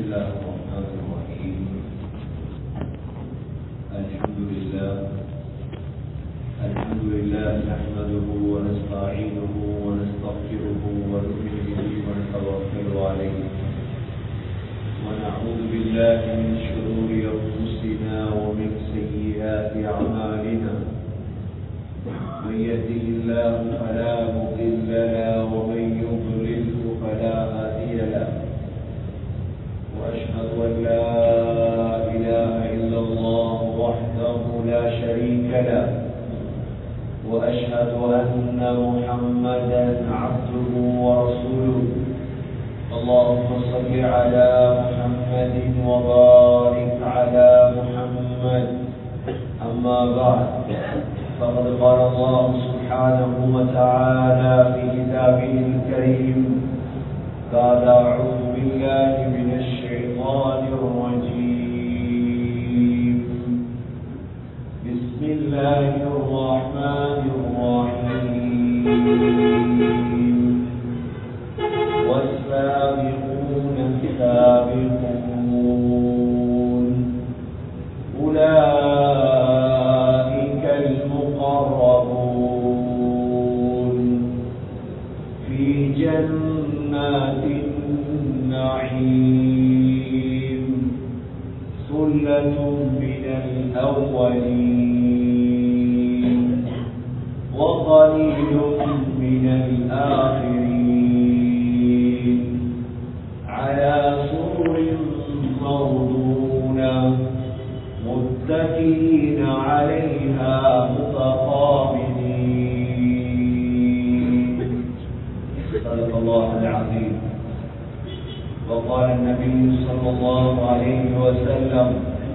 الله الرحمن الرحيم الحمد لله الحمد لله نحمده ونستعينه ونستغفره ونؤمن به ونتوكل عليه ونعوذ بالله من شرور انفسنا ومن سيئات اعمالنا من يهده الله فلا مضل له ومن يضلله فلا هادي له واشهد ان لا اله الا الله وحده لا شريك له واشهد ان محمدا عبده ورسوله اللهم صل على محمد وبارك على محمد اما بعد فقد قال الله سبحانه وتعالى في كتابه الكريم بعد أعوذ بالله من الشيطان الرجيم بسم الله الرحمن الرحيم والسابقون السابقون أولئك المقربون في جنات النعيم ثلة من الأولين وقليل من الآخرين على سرر موضونة متكئين عليها متقابلين صدق الله العظيم وقال النبي صلى الله عليه وسلم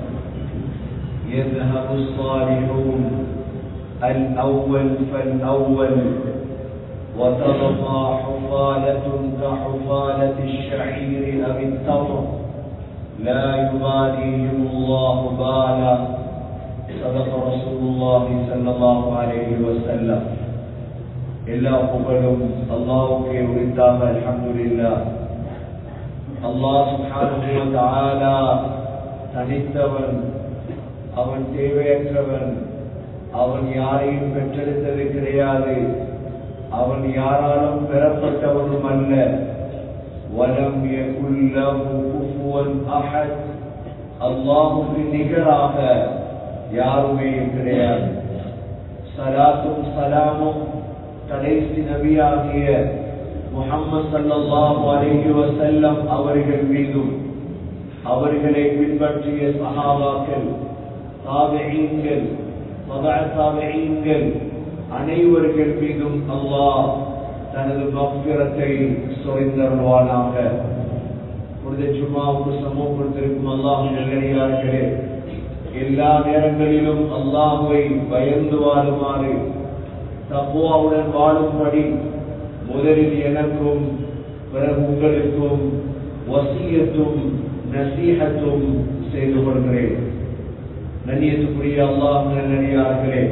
يذهب الصالحون الأول فالأول وتبقى حفالة كحفالة الشعير أو التمر لا يباليهم الله بالا صدق رسول الله صلى الله عليه وسلم எல்லா புகழும் அல்லாவுக்கே உரித்தாக அல்ஹம்துலில்லா அல்லாஹ் சுப்ஹானஹு வ தஆலா தனித்தவன் அவன் தேவையற்றவன் அவன் யாரையும் பெற்றெடுத்தது கிடையாது அவன் யாராலும் பெறப்பட்டவனும் அல்ல வலம் யகுல்லஹு குஃபுவன் அஹத் அல்லாஹ்வுக்கு நிகராக யாருமே கிடையாது சலாத்தும் சலாமும் கடைசி நபியாகிய முகம்மது சல்லாஹு அலைஹி வஸல்லம் அவர்கள் மீதும் அவர்களை பின்பற்றிய சஹாபாக்கள் தாபிஈன்கள் மதா தாபிஈன்கள் அனைவர்கள் மீதும் அல்லாஹ் தனது மஃபிரத்தை சொரிந்தருள்வானாக புனித ஜும்மாவுக்கு சமூகத்திற்கும் அல்லாஹ் நல்லடியார்களே எல்லா நேரங்களிலும் அல்லாஹுவை பயந்து வாழுமாறு தப்புவாவுடன் வாழும்படி முதலில் எனக்கும் பிறகு உங்களுக்கும் வசியத்தும் நசீகத்தும் செய்து கொள்கிறேன் நன்னியத்துக்குரிய அல்லாஹ் நல்லடியார்களே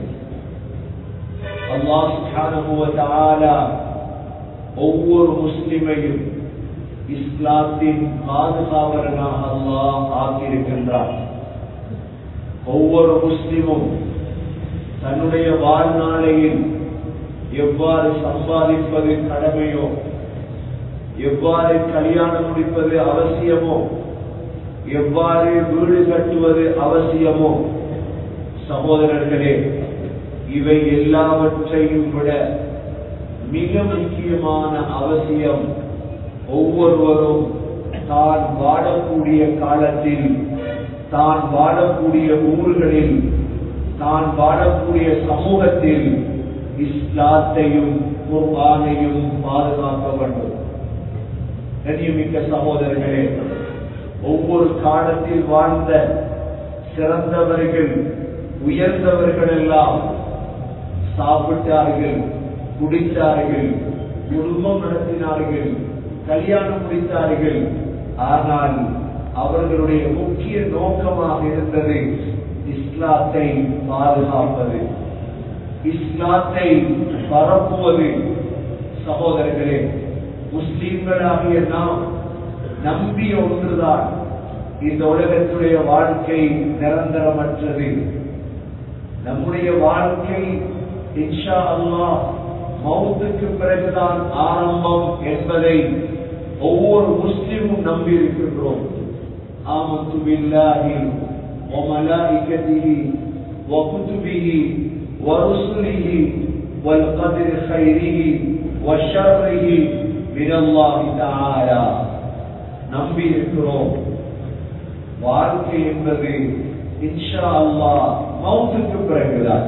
அல்லாஹ் ஒவ்வொரு முஸ்லிமையும் இஸ்லாத்தின் பாதுகாவலனாக அல்லாஹ் ஆக்கியிருக்கின்றார் ஒவ்வொரு முஸ்லிமும் தன்னுடைய வாழ்நாளையில் எவ்வாறு சம்பாதிப்பது கடமையோ எவ்வாறு கல்யாணம் முடிப்பது அவசியமோ எவ்வாறு வீடு கட்டுவது அவசியமோ சகோதரர்களே இவை எல்லாவற்றையும் விட மிக முக்கியமான அவசியம் ஒவ்வொருவரும் தான் வாழக்கூடிய காலத்தில் தான் வாழக்கூடிய ஊர்களில் தான் வாழக்கூடிய சமூகத்தில் இஸ்லாத்தையும் குர்ஆனையும் பாதுகாக்க வேண்டும் கண்ணியமிக்க சகோதரர்களே ஒவ்வொரு காலத்தில் வாழ்ந்த சிறந்தவர்கள் உயர்ந்தவர்கள் எல்லாம் சாப்பிட்டார்கள் குடித்தார்கள் குடும்பம் நடத்தினார்கள் கல்யாணம் முடித்தார்கள் ஆனால் அவர்களுடைய முக்கிய நோக்கமாக இருந்தது இஸ்லாத்தை பாதுகாப்பது இஸ்லாத்தை பரப்புவது சகோதரர்களே முஸ்லீம்களாகிய நாம் நம்பிய ஒன்றுதான் இந்த உலகத்துடைய வாழ்க்கை நிரந்தரமற்றது நம்முடைய வாழ்க்கை இன்ஷா அல்லாஹ் மௌத்துக்கு பிறகுதான் ஆரம்பம் என்பதை ஒவ்வொரு முஸ்லிமும் நம்பி இருக்கின்றோம் ஆமத்து பில்லாஹி وملائكته وكتبه ورسله والقدر خيره وشره من الله تعالى நம்பி இருக்கிறோம் வாழ்க்கை என்பது இன்ஷா அல்லாஹ் மௌத்துக்கு பிறகுதான்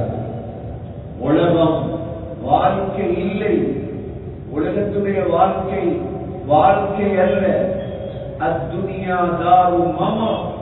உலகம் வாழ்க்கை இல்லை உலகத்துடைய வாழ்க்கை வாழ்க்கை அல்ல அத்துனியா தாரு மம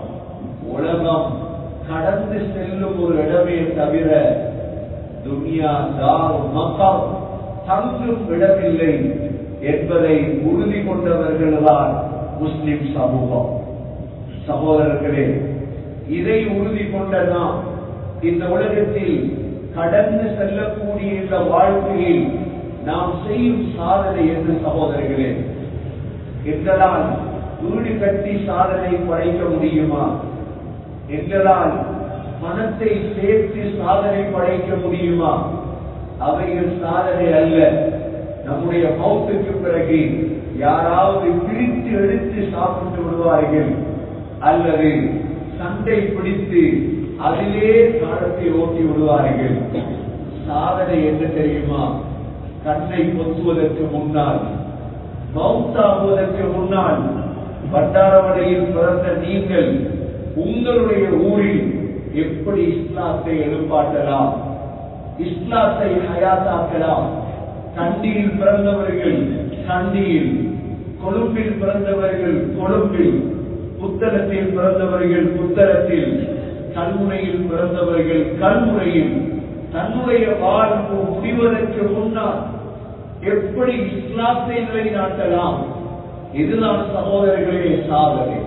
உலகம் கடந்து செல்லும் ஒரு இடமே தவிர துனியா தாரு மக்கள் தங்கும் இடமில்லை என்பதை உறுதி கொண்டவர்கள்தான் முஸ்லிம் சமூகம் சகோதரர்களே இதை உறுதி கொண்ட நாம் இந்த உலகத்தில் கடந்து செல்லக்கூடிய இந்த வாழ்க்கையில் நாம் செய்யும் சாதனை என்று சகோதரர்களே எங்களால் வீடு கட்டி சாதனை படைக்க முடியுமா எங்களால் பணத்தை சேர்த்து சாதனை படைக்க முடியுமா அவைகள் சாதனை அல்ல நம்முடைய மௌத்துக்கு பிறகு யாராவது பிரித்து எடுத்து சாப்பிட்டு விடுவார்கள் அல்லது சண்டை பிடித்து அதிலே காலத்தை ஓட்டி விடுவார்கள் சாதனை என்ன தெரியுமா கண்ணை பொத்துவதற்கு முன்னால் மௌத்தாகுவதற்கு முன்னால் வட்டாரவடையில் பிறந்த நீங்கள் உங்களுடைய ஊரில் எப்படி இஸ்லாத்தை எழுப்பாட்டலாம் இஸ்லாத்தை ஹயாத்தாக்கலாம் கண்டியில் பிறந்தவர்கள் கண்டியில் கொழும்பில் பிறந்தவர்கள் கொழும்பில் புத்தகத்தில் பிறந்தவர்கள் புத்தகத்தில் கல்முனையில் பிறந்தவர்கள் கல்முனையில் தன்னுடைய வாழ்வு முடிவதற்கு முன்னால் எப்படி இஸ்லாத்தை நிலைநாட்டலாம் இதுதான் சகோதரர்களே சாதனை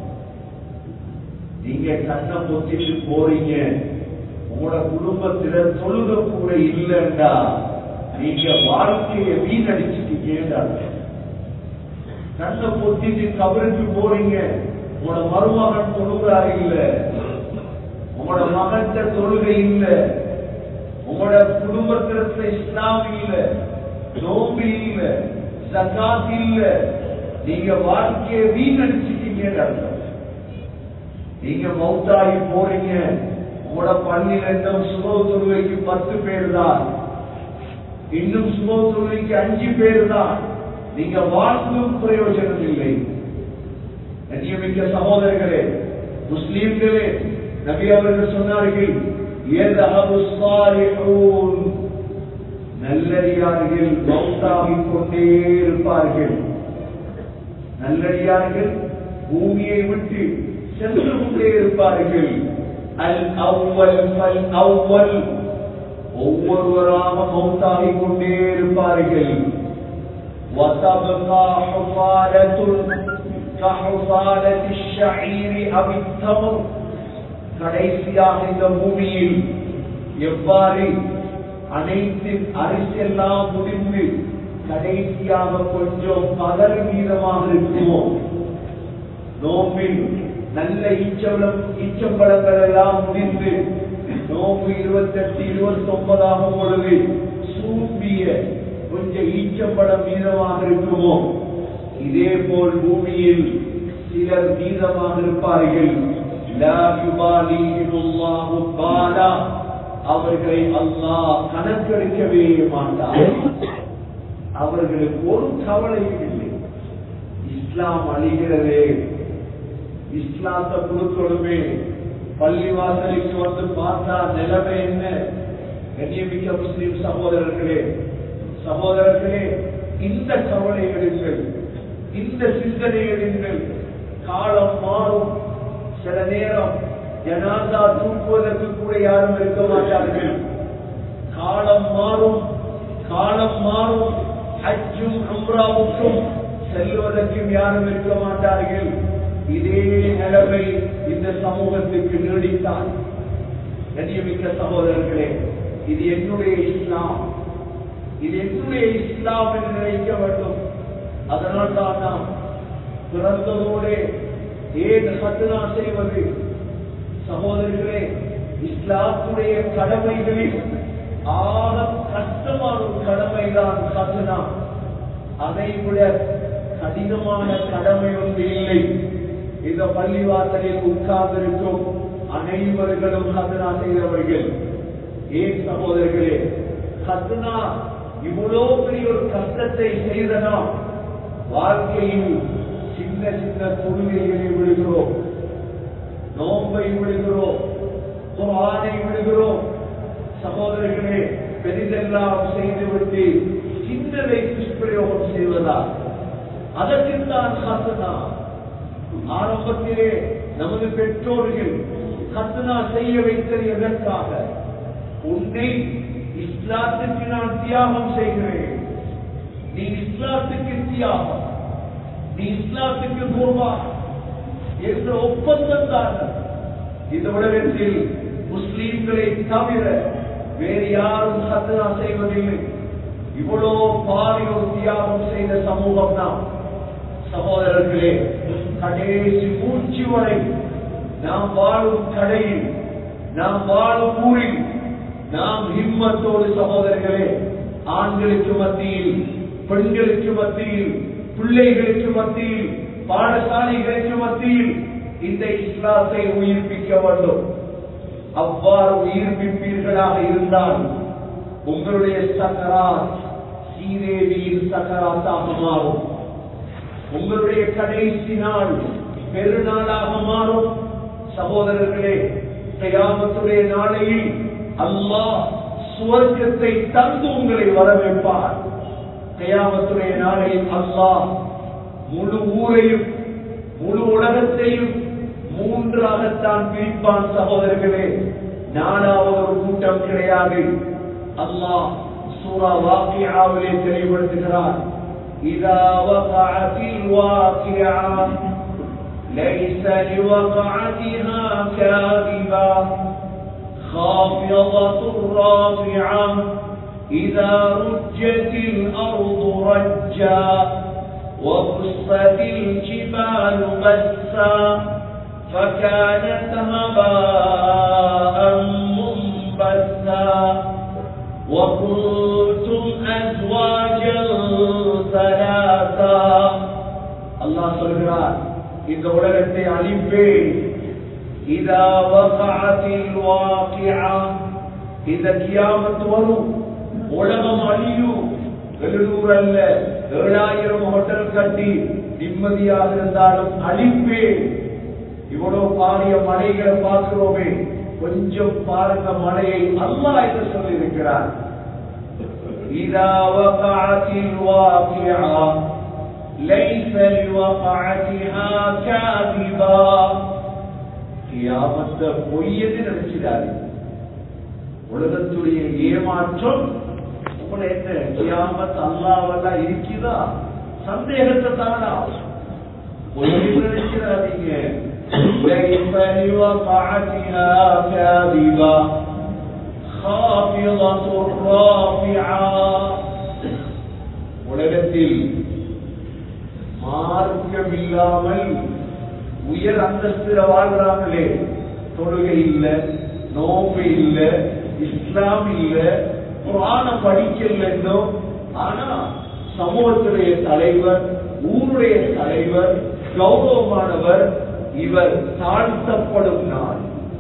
நீங்க கண்ணை பொத்திட்டு போறீங்க உங்களோட குடும்பத்தில தொழுக கூட இல்லைண்டா நீங்க வாழ்க்கையை வீணடிச்சிட்டீங்க கண்ணை பொத்திட்டு கபருக்கு போறீங்க உங்களோட மருமகன் தொழுகிறாரு இல்ல உங்களோட மகன் தொழுகை இல்ல உங்களோட குடும்பத்தில இஸ்லாம் இல்ல நோம்பு இல்ல சகாத் இல்ல நீங்க வாழ்க்கையை வீணடிச்சிட்டீங்க அர்த்தம் நீங்க மௌத்தாகி போறீங்க உங்களோட பள்ளியில இன்னும் சுப தொழுகைக்கு பத்து பேர் தான் இன்னும் சுப தொழுகைக்கு அஞ்சு பேர் தான் நீங்க வாழ்ந்தும் பிரயோஜனம் இல்லை கண்ணியமிக்க சகோதரர்களே முஸ்லீம்களே நபி அவர்கள் சொன்னார்கள் "யذهب الصالحون." நல்லடியார்கள் மௌத்தாகிக் கொண்டே இருப்பார்கள் நல்லடியார்கள் பூமியை விட்டு சென்று கொண்டே இருப்பார்கள் அல் அவ்வல் பல் அவ்வல் ஒவ்வொருவராக மௌத்தாகிக் கொண்டே இருப்பார்கள் وتبقى حفالة كحفالة الشعير أو التمر கடைசியாக இந்த பூமியில் எவ்வாறு அனைத்து அரிசெல்லாம் முடிந்து கடைசியாக கொஞ்சம் பகல் மீதமாக இருக்குமோ நோம்பில் நல்ல ஈச்சம்பளம் ஈச்சம்பழங்கள் எல்லாம் முடிந்து நோம்பு இருபத்தெட்டு இருபத்தி ஒன்பதாகும் பொழுது சூம்பிய கொஞ்சம் ஈச்சம்பழம் மீதமாக இருக்குமோ இதே போல் பூமியில் சிலர் மீதமாக இருப்பார்கள் லா யுபாலிஹிம் அல்லாஹு பாலா. அவர்களை அல்லாஹ் கணக்கெடுக்கவே மாட்டார் அவர்களுக்கு ஒரு கவலையும் இல்லை இஸ்லாம் அழிகிறதே இஸ்லாத்தை கொடுக்கணுமே பள்ளிவாசலுக்கு வந்து பார்த்தா நிலைமை என்ன கண்ணியமிக்க முஸ்லிம் சகோதரர்களே சகோதரர்களே இந்த கவலைகளுங்கள் இந்த சிந்தனைகளுங்கள் காலம் மாறும் சில நேரம் ஜனாதா தூக்குவதற்கு கூட யாரும் இருக்க மாட்டார்கள் காலம் மாறும் காலம் மாறும் ஹஜ்ஜும் அம்ராவுக்கும் செல்வதற்கும் யாரும் இருக்க மாட்டார்கள் இதே நிலைமை இந்த சமூகத்துக்கு நீடித்தான் கண்ணியமிக்க சகோதரர்களே இது என்னுடைய இஸ்லாம் இது என்னுடைய இஸ்லாம் என்று நினைக்க வேண்டும் அதனால் தான் நாம் பிறந்ததோடு ஏன் சத்துனா செய்வது சகோதரர்களே இஸ்லாத்துடைய கடமைகளில் ஆக கஷ்டமான ஒரு கடமைதான் சத்துனா அதை விட கடினமான கடமை ஒன்று இல்லை இந்த பள்ளிவாசலில் உட்கார்ந்திருக்கும் அனைவர்களும் ஹத்னா செய்தவர்கள் ஏன் சகோதரர்களே ஹத்னா இவ்வளவு பெரிய ஒரு கஷ்டத்தை செய்தனா வாழ்க்கையில் சின்ன சின்ன தொழுகைகளை விடுகிறோம் நோம்பை விடுகிறோம் குரானை விடுகிறோம் சகோதரர்களே பெரிதெல்லாம் செய்துவிட்டு சின்னதை துஷ்பிரயோகம் செய்வதா அதற்குத்தான் ஹத்னா ஆரம்பத்திலே நமது பெற்றோர்கள் ஹத்னா செய்ய வைத்தது எதற்காக உன்னை இஸ்லாத்துக்கு நான் தியாகம் செய்கிறேன் நீ இஸ்லாத்துக்கு தியாகம் நீ இஸ்லாத்துக்கு குர்பா என்ற ஒப்பந்தம் தான் இந்த உலகத்தில் முஸ்லீம்களை தவிர வேறு யாரும் ஹத்னா செய்வதில்லை இவ்வளோ பாரி ஒரு தியாகம் செய்த சமூகம் தான் சகோதரர்களே கடைசி மூச்சு வரை நாம் வாழும் கடையில் நாம் வாழும் ஊரில் நாம் ஹிம்மத்தோடு சகோதரர்களே ஆண்களுக்கு மத்தியில் பெண்களுக்கு மத்தியில் பிள்ளைகளுக்கு மத்தியில் பாடசாலைகளுக்கு மத்தியில் இந்த இஸ்லாத்தை உயிர்ப்பிக்க வேண்டும் அவ்வாறு உயிர்ப்பிப்பீர்களாக இருந்தால் உங்களுடைய சக்கராத் சீதேவியின் சக்கராத்தாக மாறும் உங்களுடைய கடைசி நாள் பெருநாளாக மாறும் சகோதரர்களே கயாமத்துடைய நாளையில் அல்லாஹ் சுவர்க்கத்தை தந்து உங்களை வரவேற்பார் கயாமத்துடைய நாளையில் அல்லாஹ் முழு ஊரையும் முழு உலகத்தையும் மூன்றாகத்தான் பிரிப்பான் சகோதரர்களே நாலாவது ஒரு கூட்டம் கிடையாது அல்லாஹ் சூரா வாக்கியாவிலே தெளிவுபடுத்துகிறார் إذا وقعت الواقعة ليس لوقعتها كاذبة خافضة رافعة إذا رجت الأرض رجا وبست الجبال بسا فكانت هباء منبثا وكنتم أزواجا ثلاثا الله சொல்கிறார் இந்த உலகத்தை அழிப்பேன் இதா வகாத்தில் வாக்கியா இந்த கியாமத்து வரும் உலகம் அழியும் எழுநூறு அல்ல ஏழாயிரம் ஹோட்டல் கட்டி நிம்மதியாக இருந்தாலும் அழிப்பேன் இவ்வளவு பாரிய மலைகளை பார்க்கிறோமே கொஞ்சம் பாருங்க மலையை அல்லாஹ் என்று சொல்லி இருக்கிறார் إذا وقعت الواقعة ليس لوقعتها كاذبا கியாமத்தை பொய்யது நினைச்சிடாரு உலகத்துடைய ஏமாற்றம் உங்களை என்ன கியாமத் அல்லாவெல்லாம் இருக்குதா சந்தேகத்தை தானா பொய்யது நினைச்சிடாதீங்க ليس لوقعتها كاذبا خافضة رافعة உலகத்தில் மார்க்கம் இல்லாமல் உயர் அந்தஸ்தில வாழ்றாங்களே தொழுகை இல்ல நோம்பு இல்ல இஸ்லாம் இல்ல குரான படிக்கல ஆனா சமூகத்துடைய தலைவர் ஊருடைய தலைவர் கௌரவமானவர் இவர் தாழ்த்தப்படும் நாள்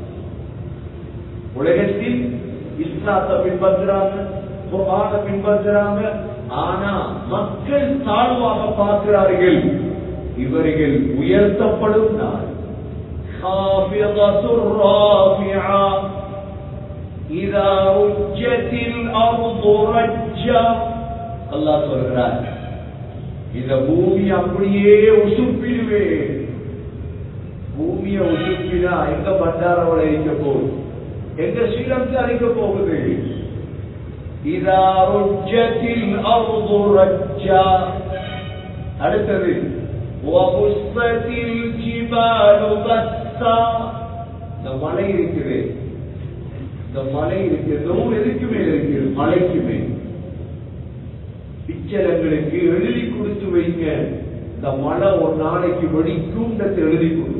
உலகத்தில் இஸ்லாத்தை பின்பற்றுறாங்க குர்ஆன பின்பற்றுறாங்க ஆனா மக்கள் தாழ்வாக பார்க்கிறார்கள் இவர்கள் உயர்த்தப்படும் நாள் خافضة رافعة إذا رجت الأرض رجا الله சொல்கிறார் இந்த பூமி அப்படியே உசுப்பிடுவேன் பூமியை உசுப்பினா எங்க பண்டாரவளை இருக்க போகுது எங்க ஸ்ரீலங்கா இருக்க போகுது இதா ருஜத்தில் அர்து ரஜ்ஜா அடுத்தது وبست الجبال بسا இந்த மலை இருக்குது இந்த மலை இருக்கு இந்த ஊர் எதுக்கு மேல இருக்குது மலைக்கு மேல் பிச்சரங்களுக்கு எழுதி கொடுத்து வைங்க இந்த மழை ஒரு நாளைக்கு வெடிக்கும் எழுதி கொடு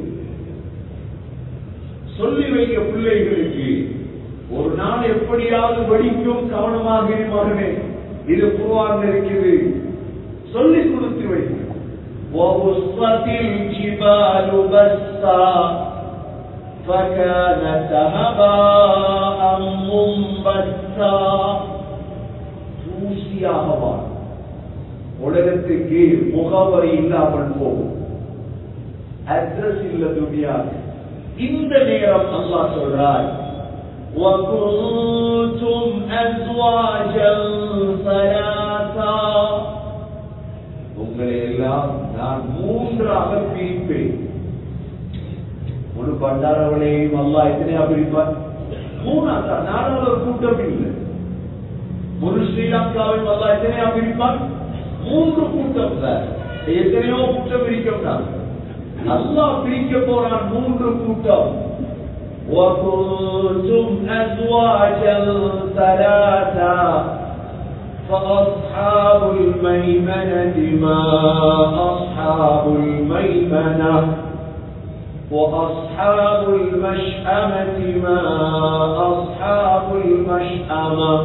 சொல்லி வைக்க பிள்ளைகளுக்கு ஒரு நாள் எப்படியாவது வெடிக்கும் கவனமாக இரு மகனே இது குருவான் இருக்குது சொல்லி கொடுத்து வைக்க وبسطت الجبال بسا فكانت هباء منبثا தூசியாகவா உலகத்துக்கு முகவரி இல்லாமல் போகும் அட்ரஸ் இல்ல துணியா இந்த நேரம் அல்லாஹ் சொல்றார் وكنتم أزواجا ثلاثا உங்களை எல்லாம் நான் மூன்றாக பிரிப்பேன் ஒரு பண்டாரவளையும் அல்லா எத்தனையா பிரிப்பார் மூணாக்கா நாலாவது ஒரு கூட்டம் இல்லை ஒரு ஸ்ரீலங்காவில் அல்லா எத்தனையா பிரிப்பார் மூன்று கூட்டம் சார் எத்தனையோ கூட்டம் பிரிக்கும் அல்லாஹ் பிரிக்க போறான் மூன்று கூட்டம் وكنتم أزواجا ثلاثا فأصحاب الميمنة ما أصحاب الميمنة وأصحاب المشأمة ما أصحاب المشأمة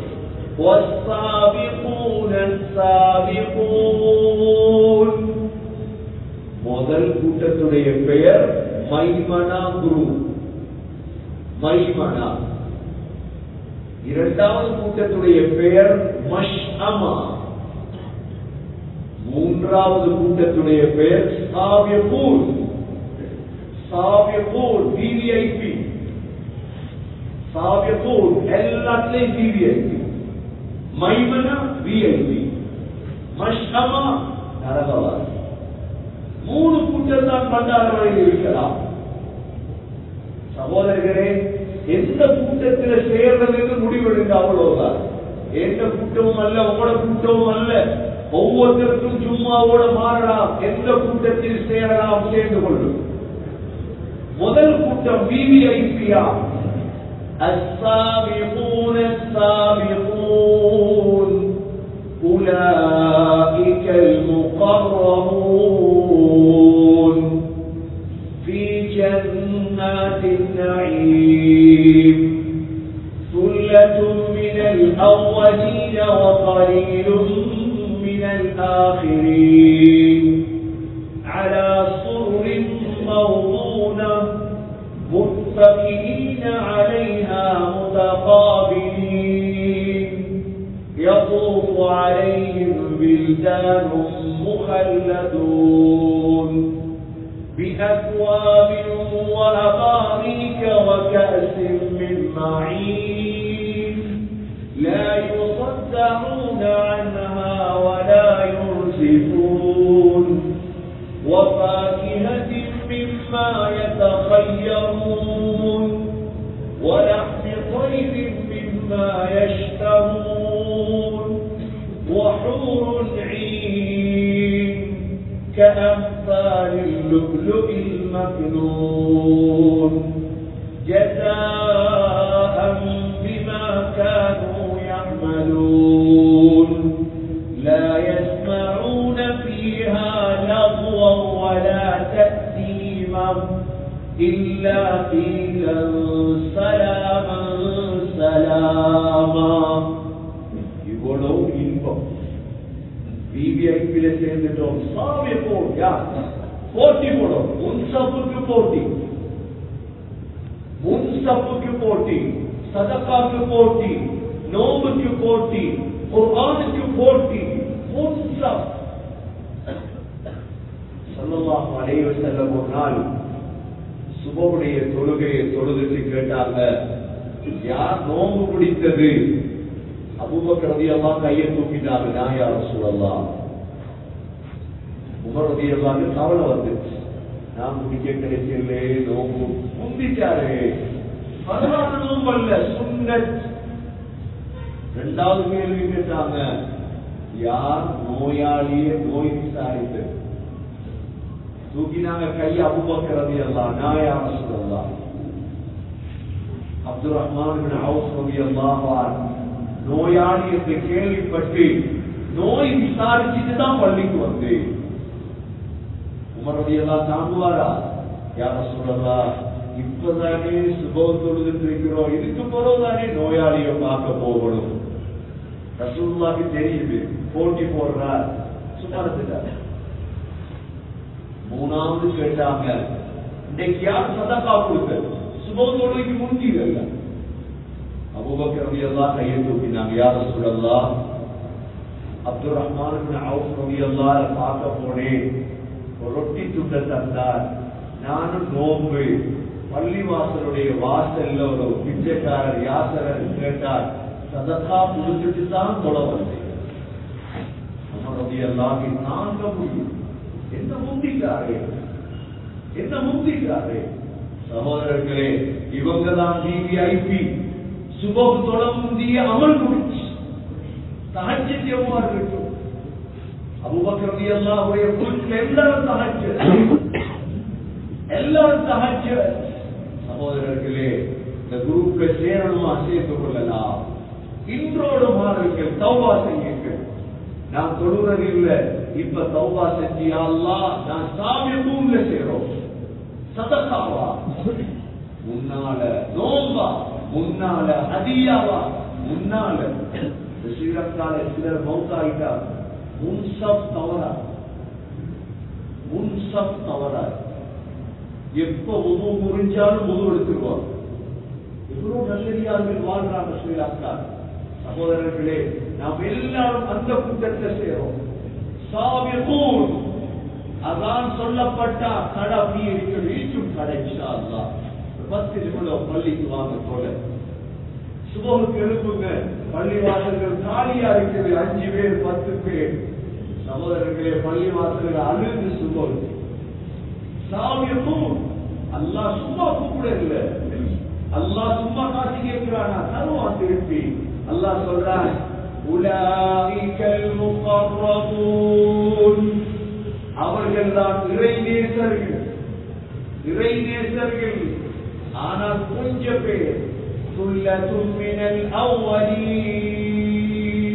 والسابقون السابقون முதல் கூட்டத்துடைய பெயர் மைமனா குரு மைமனா இரண்டாவது கூட்டத்துடைய பெயர் மஷ்அமா மூன்றாவது கூட்டத்துடைய பெயர் சாவியபூர் சாவியபூர் விவிஐபி சாவியபூர் எல்லாத்துலயும் விவிஐபி மைமனா விஐபி மஷ்அமா நரகவாதி மூணு கூட்டம் தான் பண்டாரவழியில் இருக்கலாம் சகோதரர்களே எந்த கூட்டத்தில் சேர்றது என்று முடிவெடுங்க அவ்வளவுதான் எந்த கூட்டமும் அல்ல உங்களோட கூட்டமும் அல்ல ஒவ்வொருத்தருக்கும் சும்மாவோட மாறலாம் எந்த கூட்டத்தில் சேரலாம் சேர்ந்து கொள்ளும் முதல் கூட்டம் விவிஐபியா السابقون السابقون أولئك المقربون في جنات النعيم ثلة من الأولين وقليل من الآخرين على سرر موضونة متكئين عليها متقابلين يطوف عليهم بلدان مخلدون بأكواب وأباريك وكأس من معين لا يصدعون عنها ولا ينزفون وفاكهة مما يتخيرون ولحم طير مما يشتهون وحور عين كأمثال اللؤلؤ المكنون جزاء بما كانوا يعملون لا يسمعون فيها لغوا ولا تأثيما إلا قيلا سلاما سلاما இவ்வளவு இன்பம் விவிஐபியில சேர்ந்துட்டோம் சாமி போட்டியா போட்டி போடும் முன்சப்புக்கு போட்டி முன்சப்புக்கு போட்டி சதக்காக்கு போட்டி நோம்புக்கு போட்டி குர்ஆனுக்கு போட்டி முன்சப் சொல்லலாம் அனைவர் செல்லும் ஒரு நாள் சுபவுடைய தொழுகையை தொழுதுட்டு கேட்டாங்க யார் நோம்பு பிடித்தது அபூபக்கர் ரலியல்லாஹு கையை தூக்கிட்டாங்க நான் யார் சொல்லலாம் உமர் ரலியல்லாஹு கவலை வந்துச்சு நான் முடிக்க கிடைக்கல நோம்பு முந்திட்டாரு பரவான நோம்பு அல்ல சுன்னத் ரெண்டாவது கேள்வி கேட்டாங்க யார் நோயாளியே நோய் விசாரித்தது தூக்கினாங்க கை அபுபக்கர் ரலியல்லாஹு நான் யார் சொல்லலாம் அப்துல் ரஹ்மான் பின் அவுஸ் ரலியல்லாஹு அன்ஹு நோயாளி என்று கேள்விப்பட்டு நோய் விசாரிச்சுட்டு தான் பள்ளிக்கு வந்தேன் உமரதி எல்லாம் தாங்குவாரா யார சொல்லலாம் இப்பதானே சுபம் தொழுதுட்டு இருக்கிறோம் இதுக்கு பிறகுதானே நோயாளியை பார்க்க போகணும் ரசூல்லாக்கு தெரியுது போட்டி போடுறார் சும்மா இருந்துட்டார் மூணாவது கேட்டாங்க இன்னைக்கு யார் சதக்கா கொடுக்க சுபம் தொழுகைக்கு முந்தியல்ல அபுபக்கர் எல்லாம் கையை தூக்கினாங்க யார சொல்லலாம் அப்துல் ரஹ்மான் அவுஃப் ரவி எல்லாம் பார்க்க போனேன் ஒரு ரொட்டி துண்ட தந்தார் நானும் நோம்பு பள்ளிவாசலுடைய வாசல்ல ஒரு பிச்சைக்காரர் யாசகர் கேட்டார் சதக்கா கொடுத்துட்டு தான் தொலை வந்தேன் எல்லாம் தாங்க முடியும் என்ன முந்திட்டாரு என்ன முந்திட்டாரு சகோதரர்களே இவங்க தான் டிவிஐபி சுபம் தொலை முந்திய அமல் முடிச்சு தகஜத் எவ்வாறு இருக்கும் அபுபக்கர் ரலியல்லாஹு அன்ஹு குழுக்கள் எல்லாரும் தஹஜ்ஜத் எல்லாரும் தஹஜ்ஜத் சகோதரர்களே இந்த குரூப்ல சேரணுமா சேர்த்து கொள்ளலாம் இன்றோடு மாறுங்கள் தௌபா செய்யுங்கள் நான் தொழுறது இல்ல இப்ப தௌபா செஞ்சியா அல்லாஹ் நான் சாமி பூம்ல சேரும் சதக்காவா முன்னால நோம்பா முன்னால ஹதியாவா முன்னால இந்த ஸ்ரீலங்கால சிலர் மௌத்தாயிட்டா முன்சப் தவறா முன்சப் தவறா எப்ப உதவு முறிஞ்சாலும் உதவு எடுத்துருவாங்க எவ்வளவு நல்லடியார்கள் வாழ்றாங்க ஸ்ரீலங்கா சகோதரர்களே நாம் எல்லாரும் அந்த கூட்டத்தை சேரும் சாபிகூன் அதான் சொல்லப்பட்டா கடை அப்படி இருக்கிறது ஈச்சும் கடை இன்ஷா அல்லாஹ். ஒரு பத்து நிமிடம் பள்ளிக்கு வாங்க போல சுபகுக்கு எழுப்புங்க பள்ளி வாசல்கள் காலியா இருக்குது அஞ்சு பேர் பத்து பேர் சகோதரர்களே பள்ளி வாசல்கள் அழுது சுபம் சாமியமும் அல்லாஹ் சும்மா கூப்பிட இல்ல அல்லாஹ் சும்மா காசு கேட்கிறானா தருவான் திருப்பி அல்லாஹ் சொல்றான் உலாயிக்கல் முகர்ரபூன் அவர்கள் தான் இறை நேசர்கள் இறை நேசர்கள் ஆனால் கொஞ்சம் பேர் ثلة من الأولين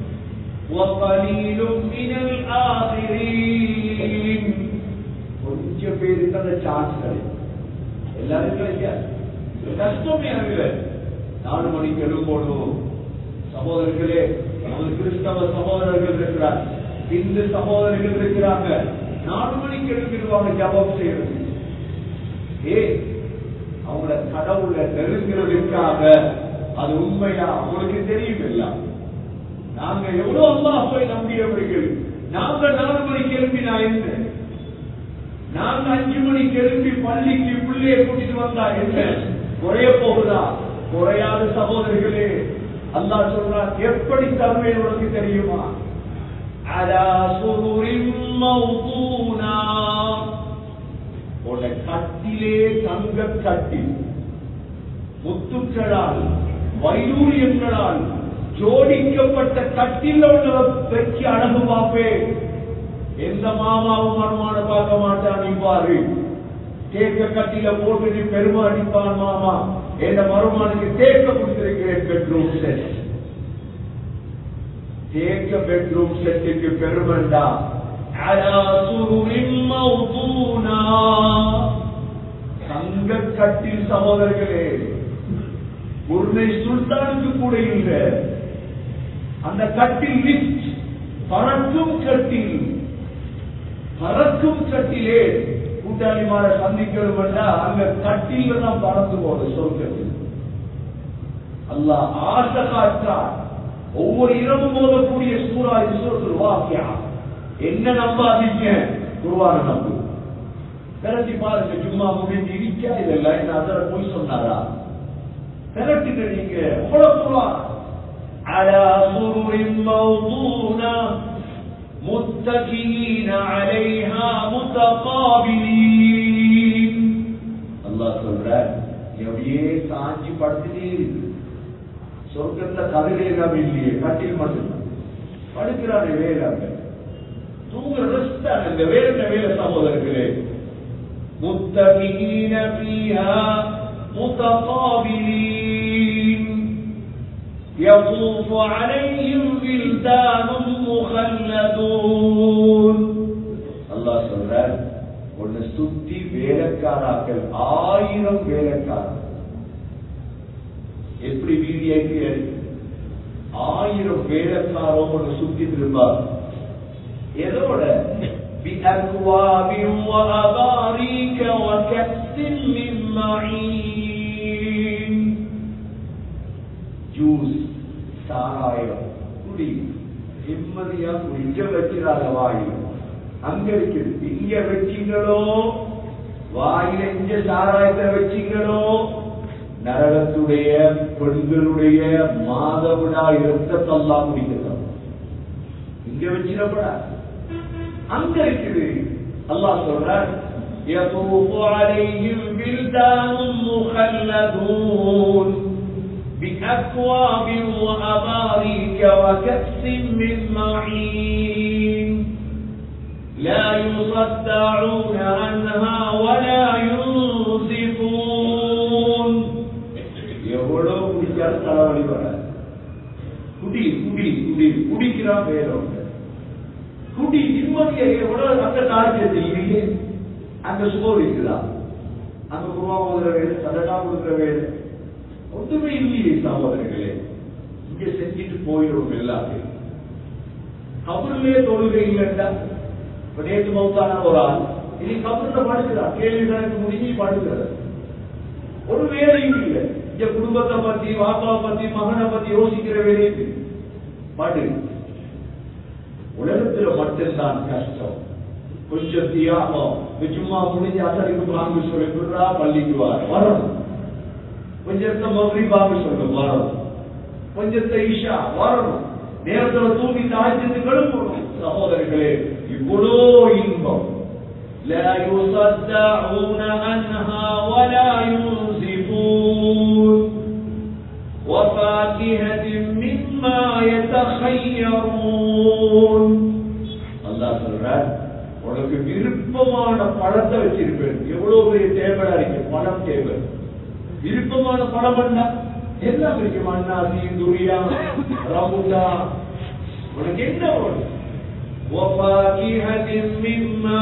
وقليل من الآخرين கொஞ்சம் பேருக்கு அந்த சான்ஸ் கிடைக்கும் எல்லாரும் கிடைக்காது கஷ்டமே அதுல நாலு மணிக்கு எழுப்பணும் சகோதரர்களே நமது கிறிஸ்தவ சகோதரர்கள் இருக்கிறார் இந்து சகோதரர்கள் இருக்கிறாங்க நாலு மணிக்கு எழுப்பிடுவாங்க ஜபம் செய்யறது ஏ அவங்கள கடவுளை நெருங்கிறதுக்காக அது உண்மையா அவங்களுக்கு தெரியும் எல்லாம் நாங்க எவ்வளவு அல்லாஹ் போய் நம்பியவர்கள் நாங்க நாலு மணிக்கு எழுப்பினா என்ன நாங்க அஞ்சு மணிக்கு எழுப்பி பள்ளிக்கு பிள்ளைய கூட்டிட்டு வந்தா என்ன குறைய போகுதா குறையாத சகோதரர்களே அல்லாஹ் சொல்றார் எப்படி தருவேன் உனக்கு தெரியுமா அலா சுருரின் மௌதூனா உன்னை கட்டிலே தங்க கட்டில் முத்துக்களால் வைடூரியங்களால் ஜோடிக்கப்பட்ட கட்டில் உள்ள வெற்றி அழகு பார்ப்பேன் எந்த மாமாவும் மருமான பார்க்க மாட்டான் இவ்வாறு தேக்க கட்டில போட்டு நீ பெருமை அடிப்பான் மாமா எந்த மருமானுக்கு தேக்க கொடுத்திருக்கிறேன் பெட்ரூம் செட் தேக்க பெட்ரூம் செட்டுக்கு பெருமண்டா அலா சுருரின் மௌதூனா. தங்க கட்டில் சகோதரர்களே உருளை சுல்தானுக்கு கூட இல்லை அந்த கட்டில் லிஸ்ட் பறக்கும் கட்டில் பறக்கும் கட்டிலே கூட்டாளிமார சந்திக்கணும் என்றால் அங்க கட்டில தான் பறந்து போகுது சொர்க்கத்தில் அல்லாஹ் ஆசை காட்டார் ஒவ்வொரு இரவும் போதக்கூடிய சூறா இஸ்ரோத்தில் வாக்கியா என்ன நம்பாதீங்க குருவான நம்பு திரட்டி பாருங்க சும்மா முடிஞ்சு இருக்கா இதெல்லாம் என்ன அதர போய் சொன்னாரா திரட்டிட்டு நீங்க எவ்வளவு குருவான் على سرر موضونة متكئين عليها متقابلين அல்லாஹ் சொல்ற எப்படியே சாஞ்சி படுத்துட்டே இருக்கு சொர்க்கத்துல கதிரேகம் இல்லையே கட்டில் மட்டும்தான் படுக்கிறானே வேறாங்க தூங்குற ரெஸ்ட் இந்த வேற என்ன வேலை சகோதரர்களே முத்தகீன فيها متقابلين يطوف عليهم ولدان مخلدون அல்லாஹ் சொல்றார் உன்னை சுத்தி வேலைக்காராக்கள் ஆயிரம் வேலைக்காரர் எப்படி வீதியாக்கி ஆயிரம் வேலைக்காரோ ஒன்று சுத்தி திரும்பார் எதோட بأكواب وأباريك وكأس من معين ஜூஸ் சாராயம் குடி நிம்மதியா குடிக்க வச்சிடாத வாயில் அங்க இருக்குது இங்க வச்சீங்களோ வாயில இங்க சாராயத்தை வச்சீங்களோ நரகத்துடைய பெண்களுடைய மாதவிடா இரத்தத்தெல்லாம் குடிக்கலாம் இங்க வச்சிடப்படாது அங்க இருக்குது அல்லாஹ் சொல்றார் يطوف عليهم بلدان مخلدون بأكواب وأباريك وكأس من معين لا يصدعون عنها ولا ينزفون எவ்வளவு குடிச்சாலும் தலைவலி வராது குடி குடி குடி குடிக்கிறான் வேற குடி நிம்மதியை எவ்வளவு அந்த காரியத்தில் இல்லையே அங்க சுகம் இருக்குதா அங்க குருவா போகிற வேலை சதடா கொடுக்கிற வேலை ஒன்றுமே இல்லையே சகோதரர்களே இங்க செஞ்சுட்டு போயிடும் எல்லாத்தையும் கபரிலே தொழுகை இல்லைண்டா இப்ப நேற்று மௌத்தான ஒரு ஆள் இனி கபரில் படுக்கிறார் கேள்வி கணக்கு முடிஞ்சு படுக்கிறார் ஒரு வேலையும் இல்லை இந்த குடும்பத்தை பத்தி வாப்பாவை பத்தி மகனை பத்தி யோசிக்கிற வேலையை படு உலகத்துல மட்டும்தான் கஷ்டம் கொஞ்சம் தியாகம் சும்மா முடிஞ்சு அசலுக்கு பாம்பு சொல்லி விடுறா பள்ளிக்கு வார வரணும் கொஞ்சத்தை மதுரை பாம்பு சொல்ல வரணும் கொஞ்சத்தை ஈஷா வரணும் நேரத்துல தூங்கி தாய்ச்சிட்டு கழுப்பணும் சகோதரர்களே இவ்வளோ இன்பம் لا يصدعون عنها ولا ينزفون وفاكهة مما يتخيرون அல்லாஹ் சொல்றார் உனக்கு விருப்பமான பழத்தை வச்சிருப்பேன் எவ்வளவு பெரிய டேபிளா இருக்கு பழம் டேபிள் விருப்பமான பழம் என்ன எல்லாம் இருக்கு மண்ணாசி துரியா ரமுதா உனக்கு என்ன வேணும் وفاكهة مما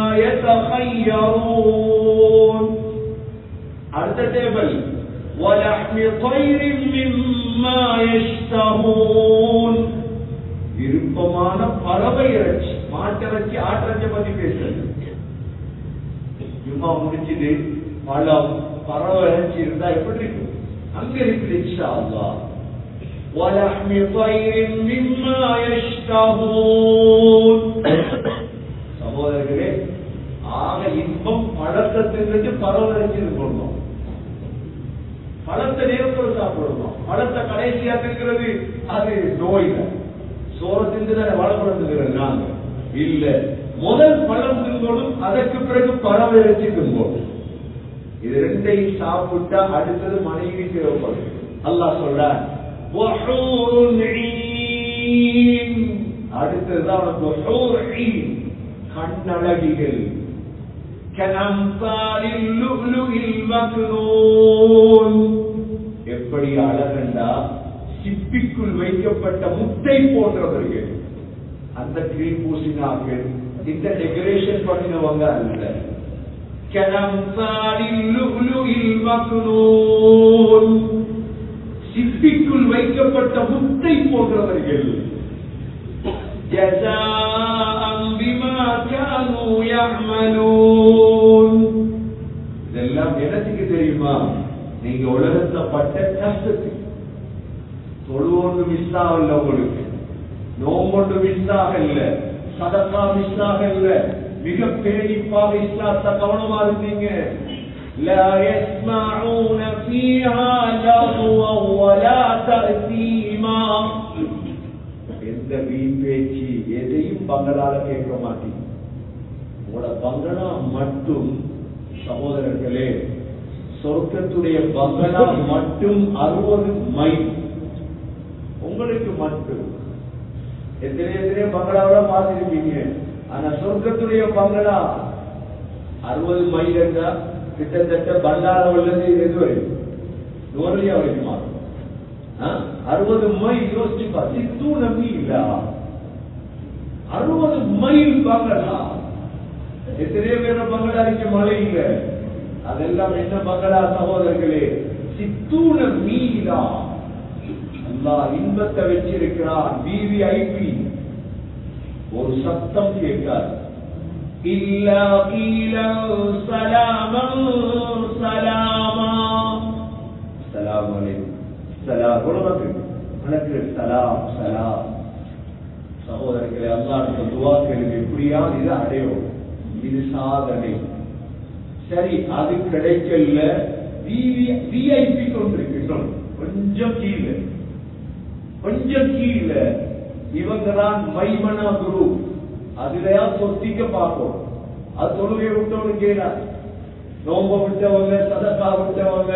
يتخيرون அடுத்த டேபிள் ولحم طير مما يشتهون விருப்பமான பறவை இறைச்சி மாட்டிறைச்சி ஆட்டிறைச்சி பத்தி பேசுறது ஜும்மா முடிஞ்சது பழம் பறவை இறைச்சி இருந்தா எப்படி இருக்கும் அங்க இருக்குது இன்ஷா அல்லாஹ் ولحم طير مما يشتهون சகோதரர்களே ஆக இன்பம் பழக்கத்திலிருந்து பரவலரிச்சு கொள்ளணும் பழத்தை நேரத்தில் சாப்பிடணும் பழத்தை கடைசியா திங்கிறது அது நோய் சோறு தின்று தானே வளம் திங்கிறது நாங்க இல்ல முதல் பழம் திங்கணும் அதற்கு பிறகு பழம் இறைச்சி திங்கணும் இது ரெண்டையும் சாப்பிட்டா அடுத்தது மனைவி தேவைப்படும் அல்லாஹ் சொல்றார் وحور عين அடுத்ததுதான் உனக்கு حور عين கண்ணழகிகள் كأمثال اللؤلؤ المكنون எப்படி அழகண்டா சிப்பிக்குள் வைக்கப்பட்ட முட்டை போன்றவர்கள் அந்த கிரீம் பூசினார்கள் இந்த டெக்கரேஷன் பண்ணினவங்க அல்ல كأمثال اللؤلؤ المكنون சிப்பிக்குள் வைக்கப்பட்ட முத்தை போன்றவர்கள் இதெல்லாம் எனத்துக்கு தெரியுமா நீங்க உலகத்துல பட்ட கஷ்டத்துக்கு தொழுவோண்டு மிஸ் ஆகல உங்களுக்கு நோம்பொண்டு மிஸ் ஆகல சதக்கா மிஸ் ஆகல மிக பேணிப்பாக இஸ்லாத்த கவனமா இருந்தீங்க لا يسمعون فيها لغوا ولا تأثيما எந்த வீண் பேச்சு எதையும் பங்களால கேட்க மாட்டீங்க உங்களோட பங்களா மட்டும் சகோதரர்களே சொர்க்கத்துடைய பங்களா மட்டும் அறுபது மைல் உங்களுக்கு மட்டும் எத்தனை எத்தனை பங்களாவோட பார்த்திருப்பீங்க ஆனா சொர்க்கத்துடைய பங்களா அறுபது மைல் என்றா கிட்டத்தட்ட பண்டார உள்ளது எது வரைக்கும் நுவர்லியா வரைக்கும் மாறும் அறுபது மைல் யோசிச்சுப்பா சித்து நம்பி இல்ல அறுபது மைல் பங்களா எத்தனையோ பேர பங்களா இருக்கு மழை இல்ல அதெல்லாம் என்ன பங்களா சகோதரர்களே சித்தூன மீதா அல்லாஹ் இன்பத்தை வச்சிருக்கிறான் விவிஐபி ஒரு சத்தம் கேட்காது إلا قيلا سلاما سلاما سلام عليكم سلام உலகத்துக்கு மலக்கு சலாம் சலாம் சகோதரர்களே அல்லாஹ் துவா கேளுங்க எப்படியா இது அடையும் இது சாதனை சரி அது கிடைக்கல விஐபி கொண்டிருக்கின்றோம் கொஞ்சம் கீழே கொஞ்சம் கீழே இவங்க தான் மைமனா குரு அதுலயா சொத்திக்க பார்ப்போம் அது தொழுகை விட்டவனு கேளா நோம்ப விட்டவங்க சதக்கா விட்டவங்க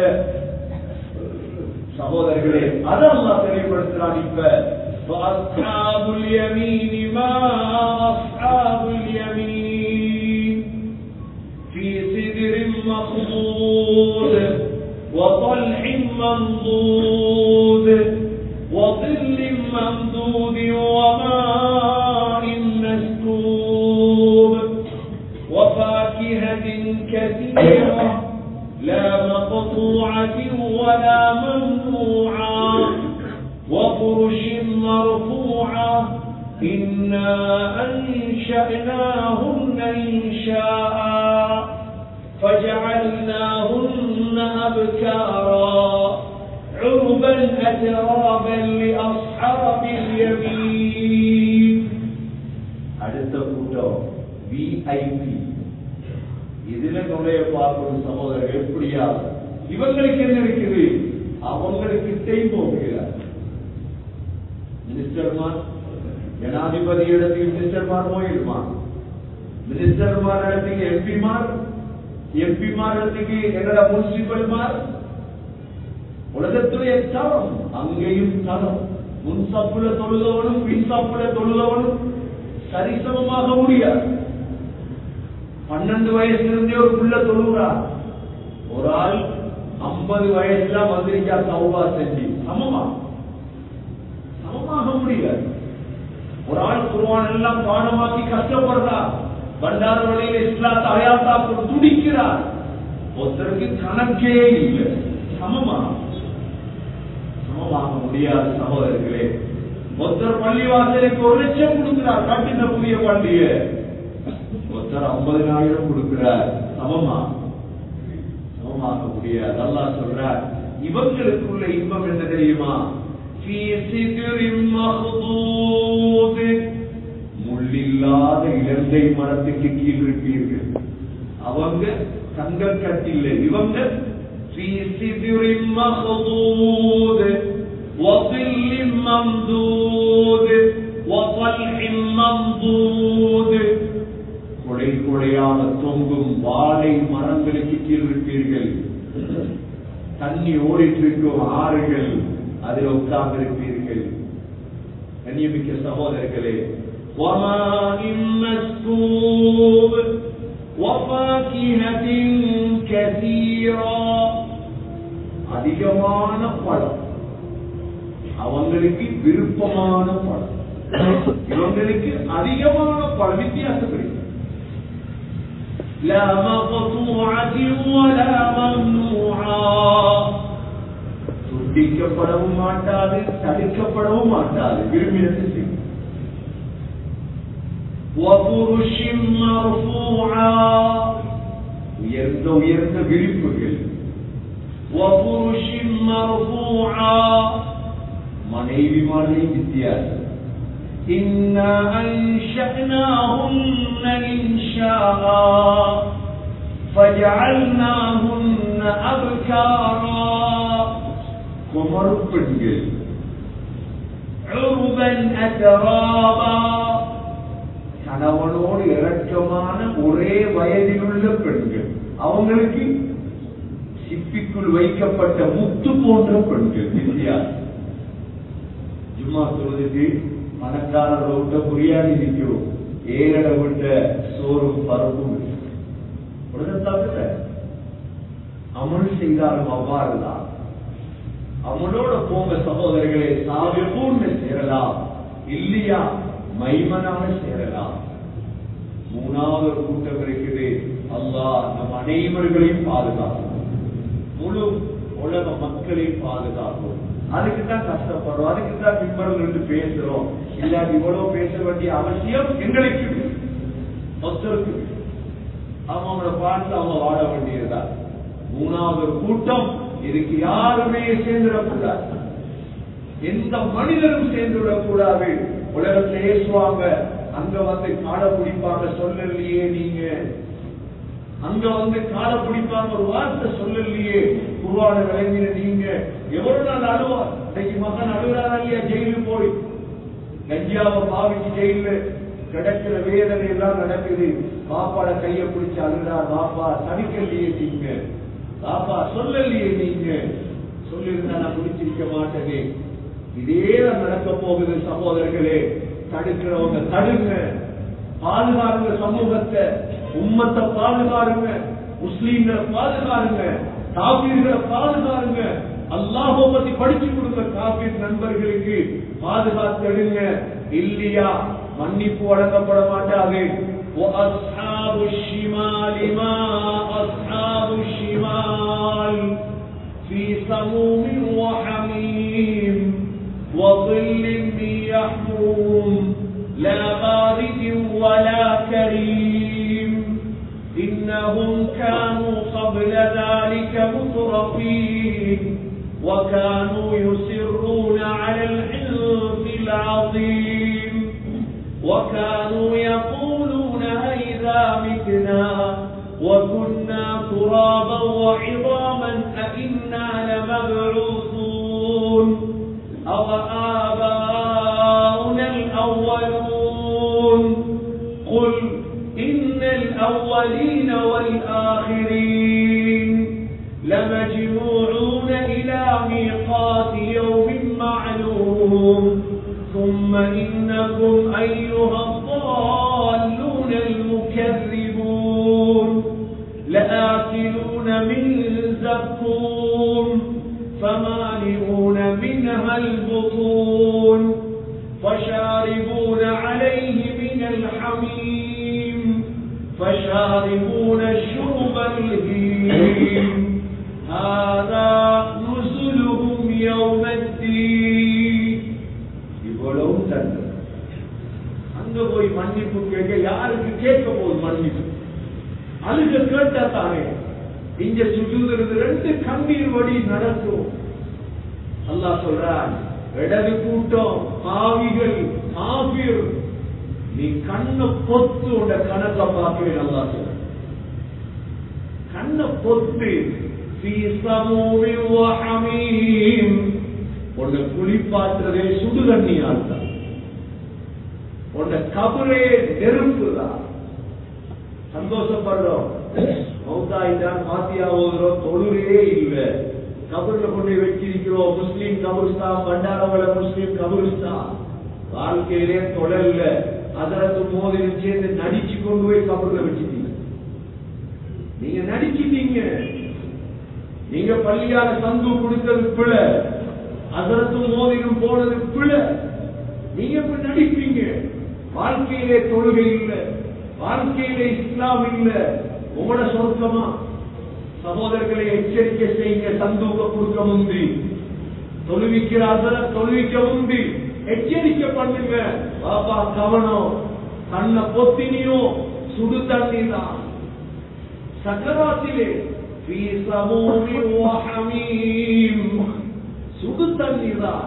சகோதரர்களே அதெல்லாம் தெளிவுபடுத்துறான் இப்ப فأصحاب اليمين ما أصحاب اليمين في سدر مخضود وطلح منضود وظل ممدود وماء مسكوب وفاكهة كثيرة لا مقطوعة ولا ممنوعة وفرش مرفوعة إنا أنشأناهن إنشاء فجعلناهن أبكارا عربا أترابا لأصحاب اليمين அடுத்த கூட்டம் விஐபி இதுல நுழைய பார்க்கணும் சகோதரர் எப்படியா இவங்களுக்கு என்ன இருக்குது அவங்களுக்கு டைம் போகிறார் மினிஸ்டர்மார் ஜனாதிபதி இடத்துக்கு மினிஸ்டர்மார் போயிருமா மினிஸ்டர்மார் இடத்துக்கு எம்பிமார் எம்பிமார் இடத்துக்கு எங்கட முனிசிபல்மார் உலகத்துடைய தரம் அங்கேயும் தரம் முன் சப்புல தொழுதவனும் பின் சப்புல தொழுதவனும் சரிசமமாக முடியாது பன்னெண்டு வயசுல இருந்தே ஒரு புள்ள தொழுகிறா ஒரு ஆள் ஐம்பது வயசுல மந்திரிக்கா சௌபா செஞ்சு சமமா சமமாக முடியாது ஒரு ஆள் குருவான் எல்லாம் பாடமாக்கி கஷ்டப்படுறா பண்டார வழியில இஸ்லாத்த அயாத்தா துடிக்கிறார் ஒருத்தருக்கு கணக்கே இல்லை சமமா சமமாக முடியாத சகோதரர்களே ஒருத்தர் பள்ளிவாசலுக்கு ஒரு லட்சம் கொடுக்கிறார் கட்டின புதிய பள்ளிய ஒருத்தர் ஐம்பதினாயிரம் கொடுக்கிறார் சமமா சமமாக முடியாது அல்லா சொல்றார் இவங்களுக்குள்ள இன்பம் என்ன தெரியுமா في سدر مخضود முள்ளில்லாத இலந்தை மரத்துக்கு கீழ் இருப்பீர்கள் அவங்க தங்க கட்டில்ல இவங்க في سدر مخضود وظل ممدود وطلح ممدود கொடை கொடையாக தொங்கும் வாழை மரங்களுக்கு கீழ் இருப்பீர்கள் தண்ணி ஓடிட்டு இருக்கும் ஆறுகள் அதில் உட்கார்ந்து இருப்பீர்கள் கண்ணியமிக்க சகோதரர்களே وماء مسكوب وفاكهة كثيرة அதிகமான பழம் அவங்களுக்கு விருப்பமான பழம் இவங்களுக்கு அதிகமான பழம் வித்தியாசப்படி لا مقطوعة ولا ممنوعة துண்டிக்கப்படவும் மாட்டாது தடுக்கப்படவும் மாட்டாது விரும்பினது செய்யும் وفرش مرفوعة உயர்ந்த உயர்ந்த விரிப்புகள் وفرش مرفوعة மனைவிமார்களே வித்தியாசம் إنا أنشأناهن إنشاء فجعلناهن أبكارا குமரு பெண்கள் உருவன் அத்தராபா கணவனோடு இறக்கமான ஒரே வயதில் உள்ள பெண்கள் அவங்களுக்கு சிப்பிக்குள் வைக்கப்பட்ட முத்து போன்ற பெண்கள் வித்தியாசம் ஜும்மா தொழுதுக்கு பணக்காரர் விட்ட புரியாதி நிற்கும் ஏழட விட்ட சோறும் பருப்பும் உலகத்தாக்க அமல் செய்தாலும் அவ்வாறுதான் அவனோட போங்க சகோதரர்களே சாவியபூர்ண சேரலாம் இல்லையா மைமனான சேரலாம் மூணாவது கூட்டம் இருக்குது அல்லாஹ் நம் அனைவர்களையும் பாதுகாக்கும் முழு உலக மக்களையும் பாதுகாக்கும் அதுக்கு தான் கஷ்டப்படுறோம் அதுக்கு தான் பின்பர்கள் என்று பேசுறோம் இல்லாட்டி இவ்வளவு பேச வேண்டிய அவசியம் எங்களுக்கு இல்லை. ஒருத்தருக்கு அவங்க அவங்களோட பாட்டு அவங்க வாழ வேண்டியதுதான் மூணாவது ஒரு கூட்டம் இதுக்கு யாருமே சேர்ந்துடக்கூடாது எந்த மனிதரும் சேர்ந்து விடக்கூடாது உலகத்துல ஏசுவாங்க அங்க வந்து காலை பிடிப்பாங்க சொல்லலையே நீங்க அங்க வந்து காலை பிடிப்பாங்க ஒரு வார்த்தை சொல்லலையே குருவான விளங்கின நீங்க எவ்வளவு நாள் அழுவா இன்னைக்கு மகன் அழுகிறாரா இல்லையா ஜெயிலு போய் கஞ்சியாவை பாவிச்சு ஜெயிலு கிடக்கிற வேதனை எல்லாம் நடக்குது பாப்பாட கைய பிடிச்சு அழுகிறா பாப்பா தனிக்கலையே நீங்க பாப்பா சொல்லலையே நீங்க சொல்லியிருந்தா நான் பிடிச்சிருக்க மாட்டேனே இதே தான் நடக்க போகுது சகோதரர்களே தடுக்கிறவங்க தடுங்க பாதுகாருங்க சமூகத்தை உம்மத்தை பாதுகாருங்க முஸ்லீம்களை பாதுகாருங்க காபீர்களை பாதுகாருங்க அல்லாஹோ பத்தி படிச்சு கொடுங்க காபீர் நண்பர்களுக்கு பாதுகாத்தெடுங்க இல்லையா மன்னிப்பு வழங்கப்பட மாட்டாது وأصحاب الشمال ما أصحاب الشمال في سموم وحميم وظل من يحموم لا بارد ولا كريم إنهم كانوا قبل ذلك مترفين وكانوا يسرون على الحنث العظيم وكانوا يقولون أئذا متنا وكنا ترابا وعظاما أئنا لمبعوثون أو آباؤنا الأولون قل إن الأولين والآخرين لمجموعون إلى ميقات يوم معلوم ثم إنكم أيها الضالون المكذبون لآكلون من زقوم فمالئون منها البطون فشاربون عليه من الحميم فشاربون شرب الهيم هذا نزلهم يوم الدين இவ்வளவும் தண்டனை அங்க போய் மன்னிப்பு கேட்க யாருக்கு கேட்க போகுது மன்னிப்பு அழுக கேட்டா தானே இங்க சுற்றுகிறது ரெண்டு கண்ணீர் வழி நடக்கும் அல்லாஹ் சொல்றான் இடது கூட்டம் பாவிகள் காபிர் நீ கண்ணை பொத்து உட கணக்க பார்க்கவே நல்லா சொல்ற கண்ணை பொத்து في سموم وحميم உன்னை குளிப்பாற்றுறதே சுடு தண்ணியால் தான் உன்னை கபரே நெருப்பு தான் சந்தோஷப்படுறோம் மௌத்தாயிட்டான் மாத்தியா ஓதுறோம் தொழுறே இல்லை கபர்ல கொண்டு வச்சிருக்கிறோம் முஸ்லீம் கபருஸ்தான் பண்டாரவள முஸ்லீம் கபருஸ்தான் வாழ்க்கையிலே தொழல்ல அதற்கு மோதி சேர்ந்து நடிச்சு கொண்டு போய் கபர்ல வச்சிட்டீங்க நீங்க நடிச்சிட்டீங்க நீங்க பள்ளியால சந்து கொடுத்தது பிழை அதரத்தும் மோதினம் போனது பிழை நீங்க இப்ப நடிப்பீங்க வாழ்க்கையிலே தொழுகை இல்லை வாழ்க்கையிலே இஸ்லாம் இல்லை உங்களோட சொர்க்கமா சகோதரர்களை எச்சரிக்கை செய்யுங்க சந்தூக கொடுக்க முந்தி தொழுவிக்கிற அதர தொழுவிக்க முந்தி எச்சரிக்கை பண்ணுங்க பாபா கவனம் கண்ண பொத்தினியும் சுடு தண்ணி தான் சக்கராத்திலே في سموم وحميم சுடு தண்ணி தான்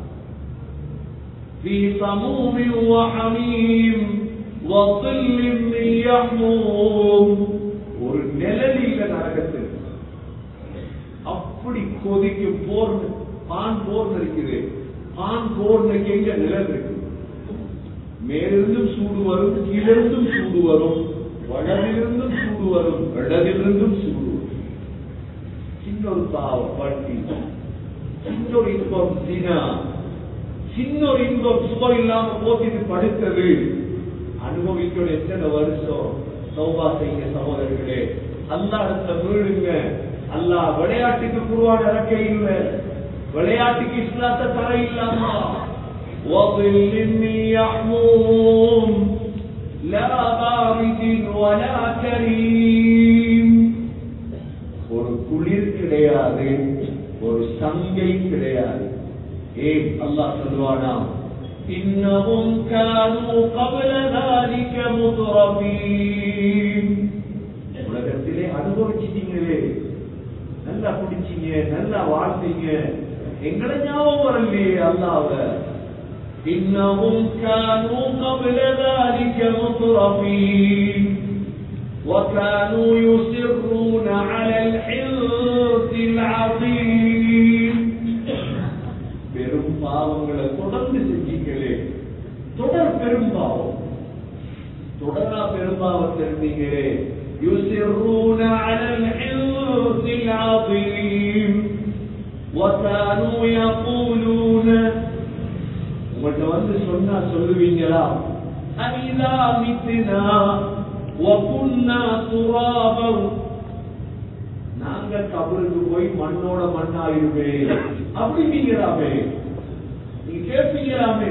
في سموم وحميم وظل من يحموم ஒரு நிழலில் நரகத்தில் அப்படி கொதிக்கும் போர் பான் போர் இருக்குது பான் போர்னுக்கு எங்க நிழல் இருக்கு மேலிருந்தும் சூடு வரும் கீழிருந்தும் சூடு வரும் வடலிருந்தும் சூடு வரும் இடதிலிருந்தும் சூடு வரும் சின்ன ஒரு பாவம் வட்டி சின்ன ஒரு இன்பம் தினா சின்ன ஒரு இன்பம் சுகம் இல்லாம போத்திட்டு படுத்தது அனுபவிக்கணும் எத்தனை வருஷம் சௌபா செய்யுங்க சகோதரர்களே அல்லா இடத்துல வீடுங்க அல்லா விளையாட்டுக்கு குருவான இறக்க இல்லை விளையாட்டுக்கு இஸ்லாத்த தர இல்லாமா وظل من يحموم لا بارد ولا كريم ஒரு குளிர் கிடையாது ஒரு சங்கை கிடையாது ஏன் அல்லாஹ் சொல்லுவானா இன்னமும் كانوا قبل ذلك مترفين உலகத்திலே அனுபவிச்சிட்டீங்களே நல்லா குடிச்சீங்க நல்லா வாழ்ந்தீங்க எங்களை ஞாபகம் வரலையே அல்லாவ إنهم كانوا قبل ذلك مترفين وكانوا يصرون على الحرص العظيم பெரும் பாவங்களை தொடர்ந்து செஞ்சீங்களே தொடர் பெரும் பாவம் தொடரா பெரும்பாவம் தெரிந்தீங்களே يصرون على الحرص العظيم وكانوا يقولون உங்கள்கிட்ட வந்து சொன்னா சொல்லுவீங்களா அனிதா மித்தினா وكنا ترابا நாங்க கபருக்கு போய் மண்ணோட மண்ணாயிருமே அப்படிங்கிறாமே நீங்க கேட்பீங்களாமே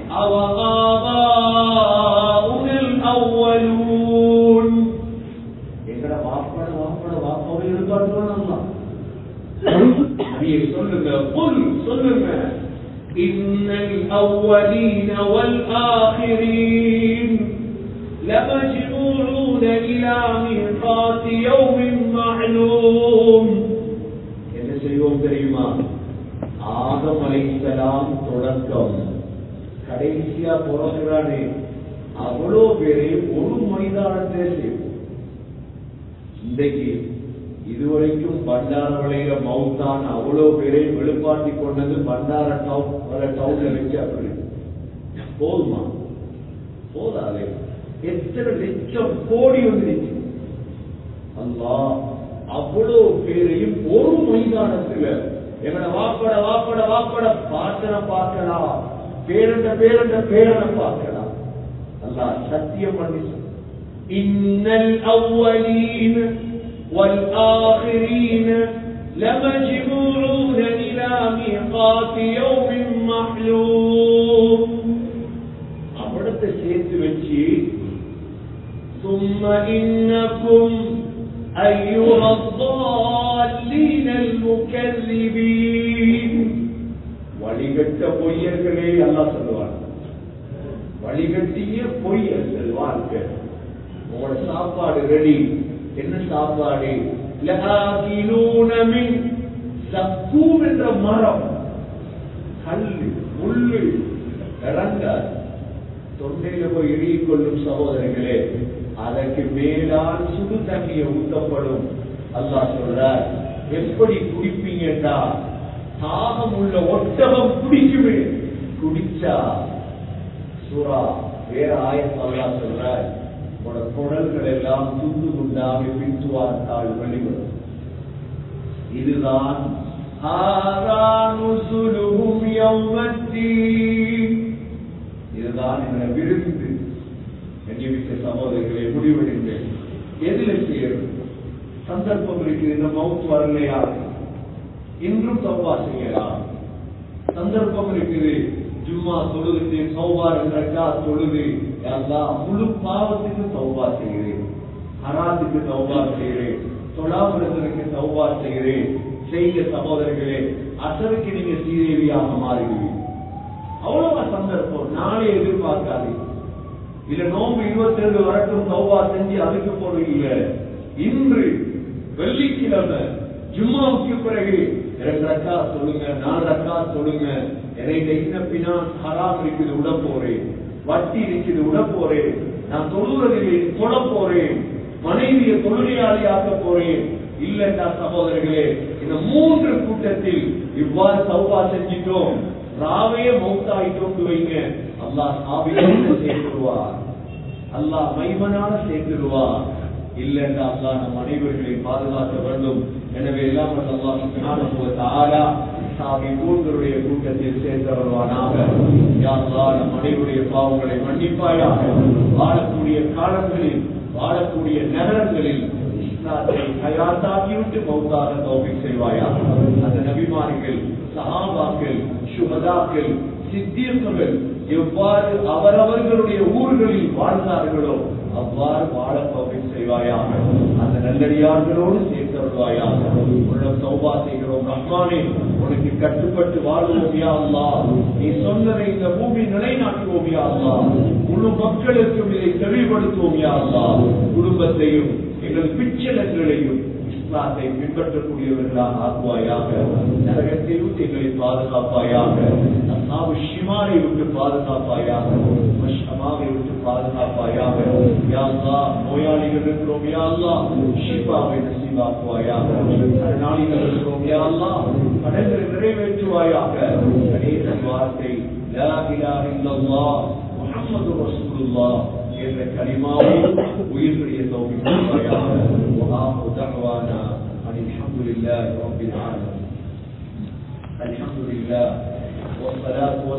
அவகாபாவுனல் அவ்வலூன் எங்கட வாப்பட வாப்பட வாப்பாவை இருக்காட்டுவானா நபியை சொல்லுங்க புல் சொல்லுங்க إن الأولين والآخرين لمجموعون إلى ميقات يوم معلوم என்ன செய்வோம் தெரியுமா ஆதம் அலைசலாம் தொடக்கம் கடைசியா பிறகுறானே அவ்வளோ பேரை ஒரு மைதானத்தை செய்வோம் இன்றைக்கு இதுவரைக்கும் பண்டார விளையில மவுத்தான் அவ்வளோ பேரை வெளிப்பாட்டி கொண்டது பண்டார டவுன் டவுன்ல வச்சு அப்படி போதுமா போதாதே எத்தனை லட்சம் கோடி வந்துருச்சு அல்லா அவ்வளவு பேரையும் ஒரு மைதானத்துல எங்கட வாப்பட வாப்பட வாப்பட பாட்டனை பார்க்கலாம் பேரண்ட பேரண்ட பேரனை பார்க்கலாம் அல்லா சத்தியம் பண்ணி இன்னல் அவ்வலீன் والآخرين لمجموعون إلى ميقات يوم معلوم அவிடத்தை சேர்த்து வச்சு ثم إنكم أيها الضالين المكذبين வழிகட்ட பொய்யர்களே அல்லாஹ் சொல்லுவார் வழிகட்டிய பொய்யர்கள் வாழ்க்கை உங்களோட சாப்பாடு ரெடி என்ன சாப்பாடு لآكلون من زقوم என்ற மரம் கல்லு முள்ளு இறங்காது தொண்டையில போய் இறுகிக் கொள்ளும் சகோதரர்களே அதற்கு மேலால் சுடு தண்ணியை ஊட்டப்படும் அல்லாஹ் சொல்றார் எப்படி குடிப்பீங்கடா தாகம் உள்ள ஒட்டகம் குடிக்குமே குடிச்சா சுறா வேற ஆயத்து அல்லாஹ் சொல்றார் உன்னோட குடல்கள் எல்லாம் துண்டு துண்டாக பித்துவார்த்தால் வெளிவரும் இதுதான் ஆதானுசுலுகும் யௌமத்தீன் இதுதான் எங்களை விருந்து கண்ணியமிக்க சகோதரர்களை முடிவெடுங்கள் எதில செய்யறது சந்தர்ப்பம் இருக்குது இந்த மவுத் வரலையா இன்றும் தப்பா செய்யலாம் சந்தர்ப்பம் இருக்குது ஜும்மா தொழுது சௌபார் ரக்கா தொழுது எல்லாம் முழு பாவத்துக்கு தௌபா செய்கிறேன் ஹராத்துக்கு தௌபா செய்கிறேன் தொழாமிரதனுக்கு தௌபா செய்கிறேன் செய்த சகோதரர்களே அசருக்கு நீங்க சீதேவியாக மாறுகிறீர்கள் அவ்வளவு சந்தர்ப்பம் நாளை எதிர்பார்க்காது இல்ல நோம்பு இருபத்தி ரெண்டு வரட்டும் சௌபா செஞ்சு அதுக்கு போடுவீங்க இன்று வெள்ளிக்கிழமை ஜும்மாவுக்கு பிறகு ரெண்டு ரக்கா சொல்லுங்க நாலு ரக்கா சொல்லுங்க எனக்கு என்ன பினான் ஹராம் இருக்குது விட போறேன் வட்டி இருக்குது விட போறேன் நான் தொழுவதில்லை தொட போறேன் மனைவியை தொழிலாளி ஆக்க போறேன் இல்லைண்டா சகோதரர்களே இந்த மூன்று கூட்டத்தில் இவ்வாறு சௌபா செஞ்சிட்டோம் ராவையே மௌத்தாயிட்டோம் வைங்க அல்லாஹ் ஆவியோட சேர்த்துருவார் அல்லாஹ் மைமனால சேர்த்துருவார் இல்லைண்டா அல்லாஹ் நம் அனைவர்களை பாதுகாக்க வேண்டும் எனவே எல்லாம் அல்லாஹ் சுப்ஹானஹு வ தஆலா சாமி கூட்டருடைய கூட்டத்தில் சேர்த்து வருவானாக யா அல்லாஹ் நம் அனைவருடைய பாவங்களை மன்னிப்பாயாக வாழக்கூடிய காலங்களில் வாழக்கூடிய நகரங்களில் இஸ்லாத்தை ஹயாத்தாக்கிவிட்டு மௌத்தாக தௌபிக் செய்வாயா அந்த நபிமார்கள் சஹாபாக்கள் சுகதாக்கள் சித்தியர்கள் எவ்வாறு அவரவர்களுடைய ஊர்களில் வாழ்ந்தார்களோ அவ்வாறு வாழ பகுதி செய்வாயாக அந்த நல்லடியார்களோடு சேர்த்தருள்வாயாக உள்ள சௌபா செய்கிறோம் ரஹ்மானே உனக்கு கட்டுப்பட்டு வாழ்வோம் யா அல்லாஹ் நீ சொன்னதை இந்த பூமி நிலைநாட்டுவோம் யா அல்லாஹ் முழு மக்களுக்கும் இதை தெளிவுபடுத்துவோம் யா அல்லாஹ் குடும்பத்தையும் எங்கள் பிச்சலங்களையும் இஸ்லாத்தை பின்பற்றக்கூடியவர்களாக ஆக்குவாயாக நரகத்தை விட்டு எங்களை பாதுகாப்பாயாக அல்லாஹ் ஷிமாரை விட்டு பாதுகாப்பாயாக மஷ்ஹமாவை விட்டு பாதுகாப்பாயாக யா அல்லாஹ் நோயாளிகள் இருக்கிறோம் யா அல்லாஹ் ஷிஃபாவை நசீபாக்குவாயாக நாளிகள் இருக்கிறோம் யா அல்லாஹ் கடன்களை நிறைவேற்றுவாயாக கடைசி வார்த்தை லா இலாஹ இல்லல்லாஹ் முஹம்மது ரசூலுல்லாஹ் என்ற கலிமாவை உயிர்களுடைய தௌபியாக وآخر دعوانا أن الحمد لله رب العالمين الحمد لله والصلاة والسلام